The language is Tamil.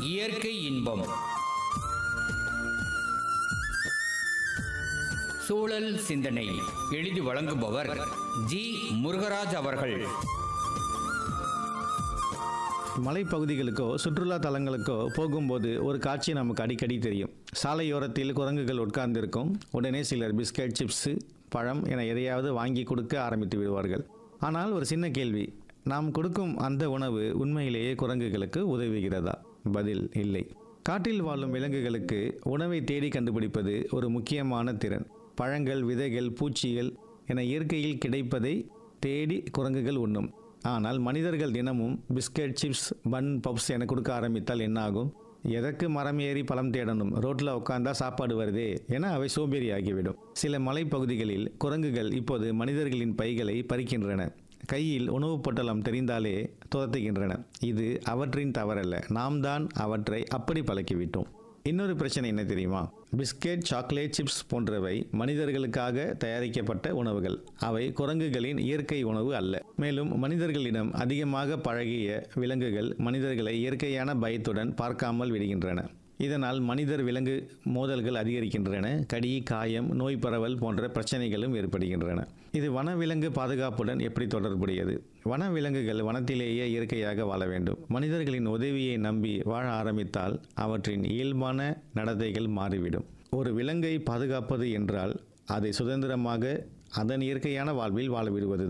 இயற்கை இன்பம் சூழல் சிந்தனை எழுதி வழங்குபவர் ஜி முருகராஜ் அவர்கள் மலைப்பகுதிகளுக்கோ சுற்றுலா தலங்களுக்கோ போகும்போது ஒரு காட்சி நமக்கு அடிக்கடி தெரியும் சாலையோரத்தில் குரங்குகள் உட்கார்ந்திருக்கும் உடனே சிலர் பிஸ்கட் சிப்ஸு பழம் என எதையாவது வாங்கி கொடுக்க ஆரம்பித்து விடுவார்கள் ஆனால் ஒரு சின்ன கேள்வி நாம் கொடுக்கும் அந்த உணவு உண்மையிலேயே குரங்குகளுக்கு உதவுகிறதா பதில் இல்லை காட்டில் வாழும் விலங்குகளுக்கு உணவை தேடி கண்டுபிடிப்பது ஒரு முக்கியமான திறன் பழங்கள் விதைகள் பூச்சிகள் என இயற்கையில் கிடைப்பதை தேடி குரங்குகள் உண்ணும் ஆனால் மனிதர்கள் தினமும் பிஸ்கட் சிப்ஸ் பன் பப்ஸ் என கொடுக்க ஆரம்பித்தால் என்ன ஆகும் எதற்கு மரம் ஏறி பழம் தேடணும் ரோட்டில் உட்காந்தா சாப்பாடு வருதே என அவை சோம்பேறி ஆகிவிடும் சில மலைப்பகுதிகளில் குரங்குகள் இப்போது மனிதர்களின் பைகளை பறிக்கின்றன கையில் உணவுப் பொட்டலம் தெரிந்தாலே துரத்துகின்றன இது அவற்றின் தவறல்ல நாம் தான் அவற்றை அப்படி பழக்கிவிட்டோம் இன்னொரு பிரச்சனை என்ன தெரியுமா பிஸ்கெட் சாக்லேட் சிப்ஸ் போன்றவை மனிதர்களுக்காக தயாரிக்கப்பட்ட உணவுகள் அவை குரங்குகளின் இயற்கை உணவு அல்ல மேலும் மனிதர்களிடம் அதிகமாக பழகிய விலங்குகள் மனிதர்களை இயற்கையான பயத்துடன் பார்க்காமல் விடுகின்றன இதனால் மனிதர் விலங்கு மோதல்கள் அதிகரிக்கின்றன கடி காயம் நோய் பரவல் போன்ற பிரச்சனைகளும் ஏற்படுகின்றன இது வனவிலங்கு பாதுகாப்புடன் எப்படி தொடர்புடையது வனவிலங்குகள் வனத்திலேயே இயற்கையாக வாழ வேண்டும் மனிதர்களின் உதவியை நம்பி வாழ ஆரம்பித்தால் அவற்றின் இயல்பான நடத்தைகள் மாறிவிடும் ஒரு விலங்கை பாதுகாப்பது என்றால் அதை சுதந்திரமாக அதன் இயற்கையான வாழ்வில் வாழ விடுவது